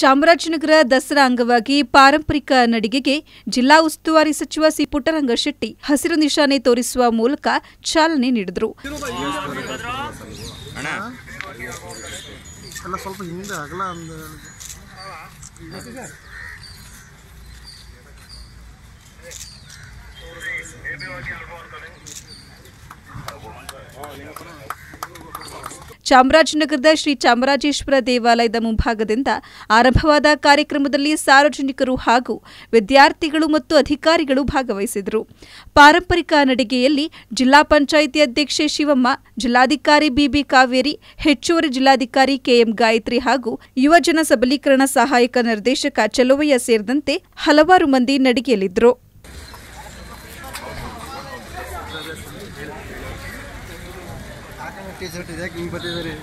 ಚಾಮರಾಜನಗರ ದಸರಾ ಅಂಗವಾಗಿ ಪಾರಂಪರಿಕ ನಡಿಗೆಗೆ ಜಿಲ್ಲಾ ಉಸ್ತುವಾರಿ ಸಚಿವ ಸಿ ಪುಟ್ಟರಂಗ ಶೆಟ್ಟಿ ಹಸಿರು ನಿಶಾನೆ ತೋರಿಸುವ ಮೂಲಕ ಚಾಲನೆ ನೀಡಿದರು ಎಲ್ಲ ಸ್ವಲ್ಪ ಹಿಂದೆ ಅಗಲ ಒಂದು ಚಾಮರಾಜನಗರದ ಶ್ರೀ ಚಾಮರಾಜೇಶ್ವರ ದೇವಾಲಯದ ಮುಂಭಾಗದಿಂದ ಆರಂಭವಾದ ಕಾರ್ಯಕ್ರಮದಲ್ಲಿ ಸಾರ್ವಜನಿಕರು ಹಾಗೂ ವಿದ್ಯಾರ್ಥಿಗಳು ಮತ್ತು ಅಧಿಕಾರಿಗಳು ಭಾಗವಹಿಸಿದರು ಪಾರಂಪರಿಕ ನಡಿಗೆಯಲ್ಲಿ ಜಿಲ್ಲಾ ಪಂಚಾಯಿತಿ ಅಧ್ಯಕ್ಷೆ ಶಿವಮ್ಮ ಜಿಲ್ಲಾಧಿಕಾರಿ ಬಿಬಿ ಕಾವೇರಿ ಹೆಚ್ಚುವರಿ ಜಿಲ್ಲಾಧಿಕಾರಿ ಕೆಎಂ ಗಾಯತ್ರಿ ಹಾಗೂ ಯುವಜನ ಸಬಲೀಕರಣ ಸಹಾಯಕ ನಿರ್ದೇಶಕ ಚಲುವಯ್ಯ ಸೇರಿದಂತೆ ಹಲವಾರು ಮಂದಿ ನಡಿಗೆಯಲ್ಲಿದ್ದರು ಟಿ ಶರ್ಟ್ ಇದೆ ಹಿಂಗೆ ಬರ್ತಿದ್ದಾರೆ